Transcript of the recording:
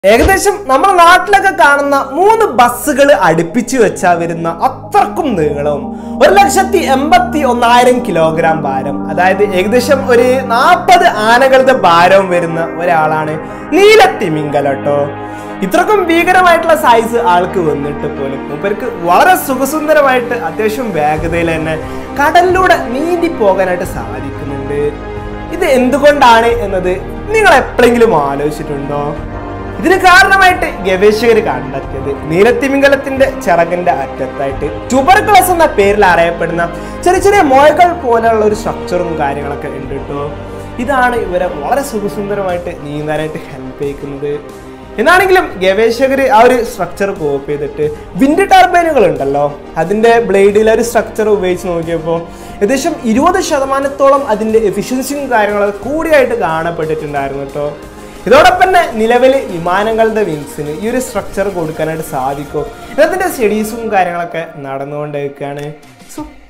ഏകദേശം നമ്മുടെ നാട്ടിലൊക്കെ കാണുന്ന മൂന്ന് ബസ്സുകൾ അടുപ്പിച്ച് വെച്ചാ വരുന്ന അത്രക്കും നീളവും ഒരു ലക്ഷത്തി എൺപത്തി ഒന്നായിരം കിലോഗ്രാം ഭാരം അതായത് ഏകദേശം ഒരു നാൽപ്പത് ആനകളുടെ ഭാരവും വരുന്ന ഒരാളാണ് നീലത്തിമിങ്കലട്ടോ ഇത്രക്കും ഭീകരമായിട്ടുള്ള സൈസ് ആൾക്ക് വന്നിട്ട് പോലും മൂപ്പർക്ക് വളരെ സുഖസുന്ദരമായിട്ട് അത്യാവശ്യം വേഗതയിൽ തന്നെ കടലിലൂടെ നീന്തി പോകാനായിട്ട് സാധിക്കുന്നുണ്ട് ഇത് എന്തുകൊണ്ടാണ് എന്നത് നിങ്ങൾ എപ്പോഴെങ്കിലും ആലോചിച്ചിട്ടുണ്ടോ ഇതിന് കാരണമായിട്ട് ഗവേഷകർ കണ്ടെത്തിയത് നീലത്തിമിംഗലത്തിന്റെ ചിറകിന്റെ അറ്റത്തായിട്ട് ട്യൂബർക്ലസ് എന്ന പേരിൽ അറിയപ്പെടുന്ന ചെറിയ ചെറിയ മോയകൾ പോലെയുള്ള ഒരു സ്ട്രക്ചറും കാര്യങ്ങളൊക്കെ ഉണ്ട് കേട്ടോ ഇതാണ് ഇവരെ വളരെ സുഖസുന്ദരമായിട്ട് നീന്താനായിട്ട് ഹെൽപ്പ് ചെയ്യിക്കുന്നത് എന്നാണെങ്കിലും ഗവേഷകർ ആ ഒരു സ്ട്രക്ചർ കോപ്പി ചെയ്തിട്ട് വിൻഡ് ടർബൈനുകൾ ഉണ്ടല്ലോ അതിൻ്റെ ബ്ലേഡിലെ ഒരു സ്ട്രക്ചർ ഉപയോഗിച്ച് നോക്കിയപ്പോൾ ഏകദേശം ഇരുപത് ശതമാനത്തോളം അതിൻ്റെ എഫിഷ്യൻസിയും കാര്യങ്ങളൊക്കെ കൂടിയായിട്ട് കാണപ്പെട്ടിട്ടുണ്ടായിരുന്നു കേട്ടോ ഇതോടൊപ്പം തന്നെ നിലവിൽ വിമാനങ്ങളുടെ വിങ്സിന് ഈ ഒരു സ്ട്രക്ചർ കൊടുക്കാനായിട്ട് സാധിക്കും ഇതിൻ്റെ സ്റ്റഡീസും കാര്യങ്ങളൊക്കെ നടന്നുകൊണ്ടിരിക്കുകയാണ് സോ